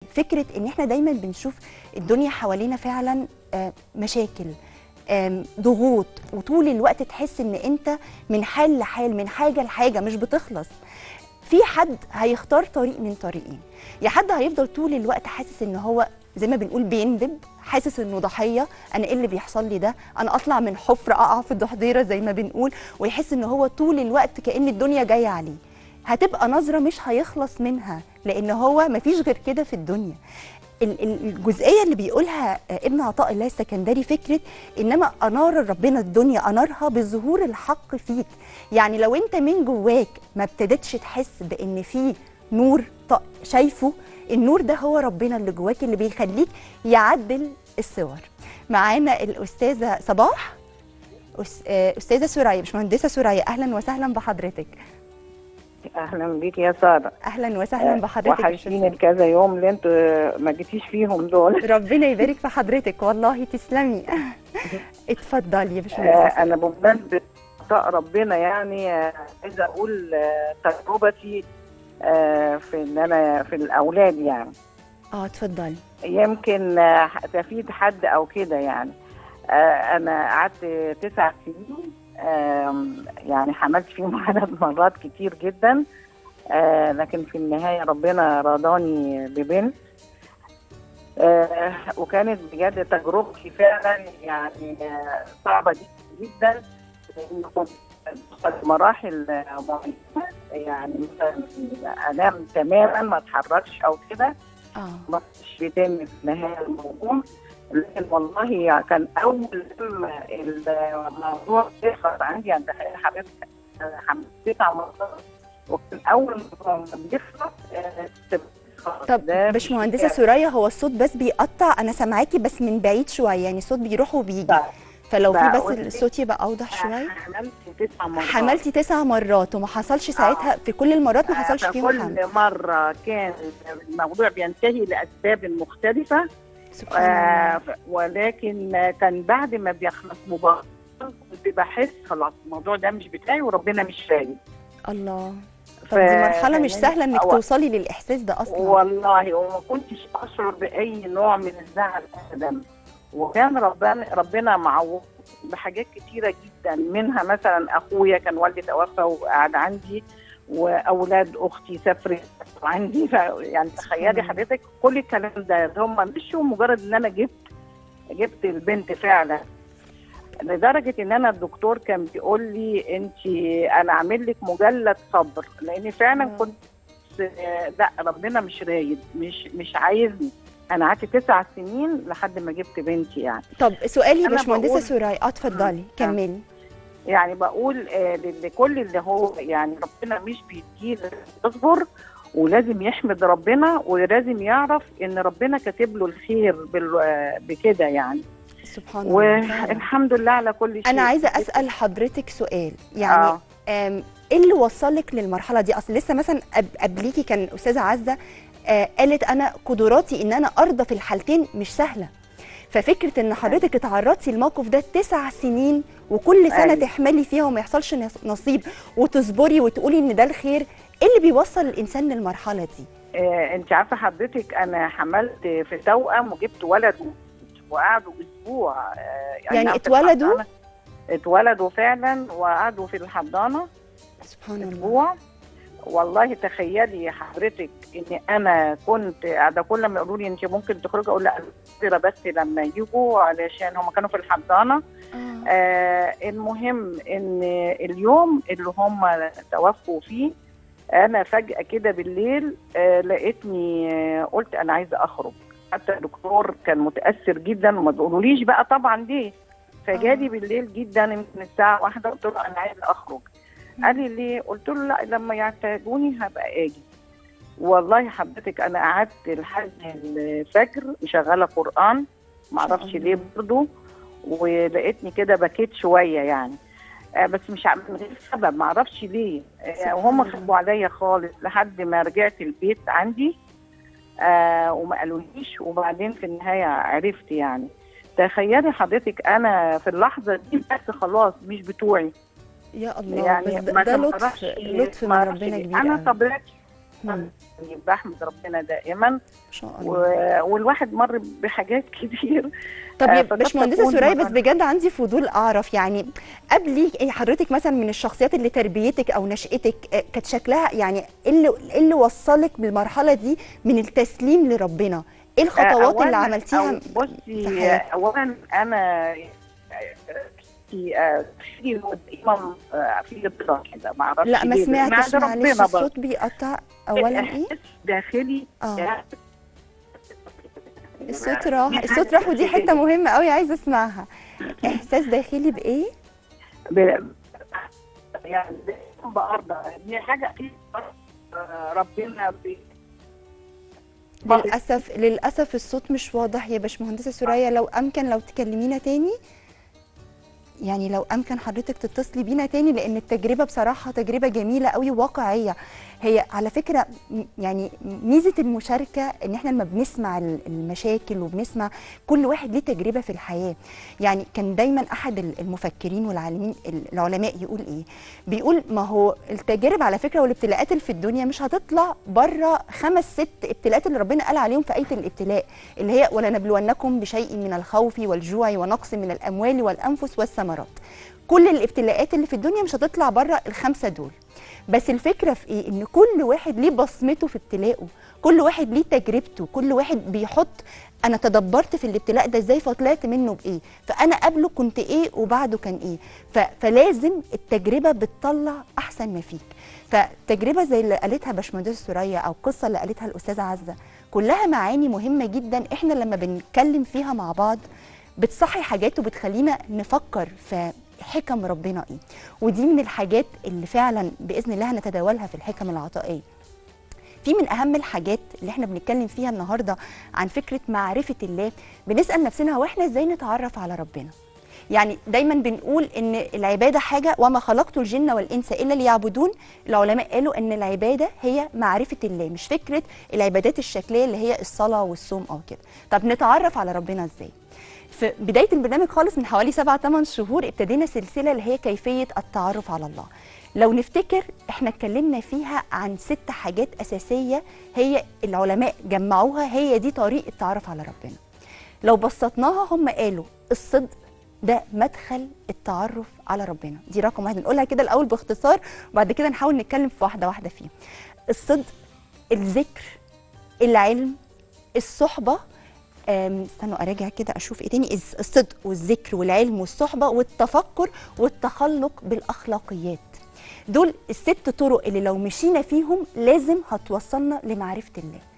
فكره ان احنا دايما بنشوف الدنيا حوالينا فعلا آه، مشاكل آم، ضغوط وطول الوقت تحس ان انت من حال لحال من حاجه لحاجه مش بتخلص في حد هيختار طريق من طريقين يا حد هيفضل طول الوقت حاسس ان هو زي ما بنقول بيندب حاسس انه ضحيه انا ايه اللي بيحصل لي ده انا اطلع من حفره اقع في ضحضيره زي ما بنقول ويحس ان هو طول الوقت كان الدنيا جايه عليه هتبقى نظره مش هيخلص منها لان هو مفيش غير كده في الدنيا ال- ال- الجزئيه اللي بيقولها آه، ابن عطاء الله السكندري فكره انما انار ربنا الدنيا انارها بظهور الحق فيك يعني لو انت من جواك ما ابتدتش تحس بان في نور ط- شايفه النور ده هو ربنا اللي جواك اللي بيخليك يعدل الصور معانا الاستاذه صباح أس- آه، استاذه سوريا باشمهندسه سوريا اهلا وسهلا بحضرتك اهلا بيك يا ساره اهلا وسهلا بحضرتك يا أستاذ وحشين الكذا يوم اللي انتوا ما جيتيش فيهم دول ربنا يبارك في حضرتك والله تسلمي اتفضلي يا آه باشمهندسه انا بمناسبه عطاء ربنا يعني آه، عايزه اقول آه، تجربتي آه، في ان انا في الاولاد يعني اه اتفضلي يمكن آه، تفيد حد او كده يعني آه، انا قعدت تسع سنين آم، يعني حملت فيهم عدد مرات كتير جدا آه، لكن في النهايه ربنا رضاني ببنت آه، وكانت بجد تجربتي فعلا يعني آه، صعبه جدا جدا لأن كنت بوصل لمراحل آه، معينه يعني مثلا انام تماما ما اتحركش او كده اه ما فيش بيتم في النهايه الموضوع لكن والله كان اول لما الموضوع يخلص عندي عند حضرتك حملت تسع مرات وكان اول ما بيخلص آه، خلاص طب ده باشمهندسه مش- سوريا هو الصوت بس بيقطع انا سامعاكي بس من بعيد شويه يعني الصوت بيروح وبيجي طيب. فلو في بس بقول لك- الصوت يبقى اوضح شويه حملت تسع مرات حملتي تسع مرات وما حصلش ساعتها في كل المرات ما حصلش فيهم حمل كل مرة كان الموضوع بينتهي لأسباب مختلفة سبحان الله آه ولكن كان بعد ما بيخلص مباشرة كنت بحس خلاص الموضوع ده مش بتاعي وربنا مش رايد الله طب دي مرحله مش سهله انك أو- توصلي للاحساس ده اصلا والله وما كنتش اشعر باي نوع من الزعل ابدا وكان ربنا ربنا معوض بحاجات كتيره جدا منها مثلا اخويا كان والدي توفى وقعد عندي واولاد اختي سافرت عندي ف يعني تخيلي الله. حضرتك كل الكلام ده ده هم مشوا مجرد ان انا جبت جبت البنت فعلا لدرجه ان انا الدكتور كان بيقول لي انت انا عامل لك مجلد صبر لان فعلا آه. كنت آه، لا ربنا مش رايد مش مش عايزني انا قعدت تسع سنين لحد ما جبت بنتي يعني طب سؤالي يا أنا باشمهندسه بقول- سوريا اه اتفضلي مم. كملي يعني بقول آه، لكل اللي هو يعني ربنا مش بيديه يصبر ولازم يحمد ربنا ولازم يعرف ان ربنا كاتب له الخير بال- آه، بكده يعني سبحان الله فعلاً. والحمد لله على كل شيء انا عايزه اسال حضرتك سؤال يعني آه. آم، ايه اللي وصلك للمرحله دي اصل لسه مثلا قب- قبليكي كان استاذه عزه آه، قالت انا قدراتي ان انا ارضى في الحالتين مش سهله ففكره ان حضرتك اتعرضتي للموقف ده تسع سنين وكل سنه أيوة. تحملي فيها وما يحصلش نص- نصيب وتصبري وتقولي ان ده الخير ايه اللي بيوصل الانسان للمرحله دي آه، انت عارفه حضرتك انا حملت في توأم وجبت ولد وقعدوا اسبوع آه، يعني في اتولدوا؟ الحضانة. اتولدوا فعلا وقعدوا في الحضانه سبحان الله اسبوع والله تخيلي حضرتك ان انا كنت قاعده كل ما يقولوا لي انت ممكن تخرجي اقول لا أنا بس لما يجوا علشان هم كانوا في الحضانه آه. آه المهم ان اليوم اللي هم توفوا فيه انا فجاه كده بالليل آه لقيتني آه قلت انا عايزه اخرج حتى الدكتور كان متاثر جدا وما تقولوليش بقى طبعا ليه فجالي آه. بالليل جدا يمكن الساعه واحدة قلت له انا عايزه اخرج قال لي ليه قلت له لا لما يحتاجوني هبقى اجي والله حضرتك انا قعدت لحد الفجر مشغله قران معرفش الله. ليه برضه ولقيتني كده بكيت شويه يعني آه، بس مش ع- من غير سبب معرفش ليه آه، سبحان وهم الله. خبوا عليا خالص لحد ما رجعت البيت عندي آه وما قالوليش وبعدين في النهايه عرفت يعني تخيلي حضرتك انا في اللحظه دي بس خلاص مش بتوعي يا الله يعني بس ده, ما ده لطف تعرفش- لطف من ما أعرفش ربنا ليه. كبير انا قوي. طبيعتي مم. بحمد ربنا دائما ما شاء الله و... والواحد مر بحاجات كتير طب آه، يا فقد باشمهندسه تكون سوريا بس مثلاً- بجد عندي فضول اعرف يعني قبلي إيه حضرتك مثلا من الشخصيات اللي تربيتك او نشأتك آه، كانت شكلها يعني ايه اللي إيه اللي وصلك بالمرحله دي من التسليم لربنا ايه الخطوات اللي أولاً- عملتيها أو- بصي في حياتك؟ اولا انا في آه، في دايما آه، في رضا كده ما اعرفش لا ما ليه، سمعتش عند معلش ربنا برضه. الصوت بيقطع اولا ايه إحساس داخلي اه يعني الصوت راح الصوت راح ودي حته مهمه قوي عايزه اسمعها احساس داخلي بايه ب- يعني بأرضى دي حاجة في ربنا بي للاسف للاسف الصوت مش واضح يا باشمهندسه سوريا لو امكن لو تكلمينا تاني يعني لو امكن حضرتك تتصلي بينا تاني لان التجربه بصراحه تجربه جميله قوي واقعيه هي على فكره م- يعني ميزه المشاركه ان احنا لما بنسمع ال- المشاكل وبنسمع كل واحد ليه تجربه في الحياه يعني كان دايما احد ال- المفكرين والعالمين ال- العلماء يقول ايه بيقول ما هو التجارب على فكره والابتلاءات اللي في الدنيا مش هتطلع بره خمس ست ابتلاءات اللي ربنا قال عليهم في ايه الابتلاء اللي هي ولنبلونكم بشيء من الخوف والجوع ونقص من الاموال والانفس والثمرات كل الابتلاءات اللي في الدنيا مش هتطلع بره الخمسه دول بس الفكره في ايه ان كل واحد ليه بصمته في ابتلاءه كل واحد ليه تجربته كل واحد بيحط انا تدبرت في الابتلاء ده ازاي فطلعت منه بايه فانا قبله كنت ايه وبعده كان ايه ف... فلازم التجربه بتطلع احسن ما فيك فتجربه زي اللي قالتها باشمهندسه سوريا او القصه اللي قالتها الاستاذه عزه كلها معاني مهمه جدا احنا لما بنتكلم فيها مع بعض بتصحي حاجات وبتخلينا نفكر في حكم ربنا ايه ودي من الحاجات اللي فعلا باذن الله هنتداولها في الحكم العطائيه في من اهم الحاجات اللي احنا بنتكلم فيها النهارده عن فكره معرفه الله بنسال نفسنا هو احنا ازاي نتعرف على ربنا يعني دايما بنقول ان العباده حاجه وما خلقت الجن والانس الا ليعبدون العلماء قالوا ان العباده هي معرفه الله مش فكره العبادات الشكليه اللي هي الصلاه والصوم او كده طب نتعرف على ربنا ازاي في بدايه البرنامج خالص من حوالي 7 8 شهور ابتدينا سلسله اللي هي كيفيه التعرف على الله لو نفتكر احنا اتكلمنا فيها عن ست حاجات اساسيه هي العلماء جمعوها هي دي طريق التعرف على ربنا لو بسطناها هم قالوا الصدق ده مدخل التعرف على ربنا دي رقم واحد نقولها كده الاول باختصار وبعد كده نحاول نتكلم في واحده واحده فيها الصدق الذكر العلم الصحبه أم، استنوا اراجع كده اشوف ايه تاني الز- الصدق والذكر والعلم والصحبه والتفكر والتخلق بالاخلاقيات دول الست طرق اللي لو مشينا فيهم لازم هتوصلنا لمعرفه الله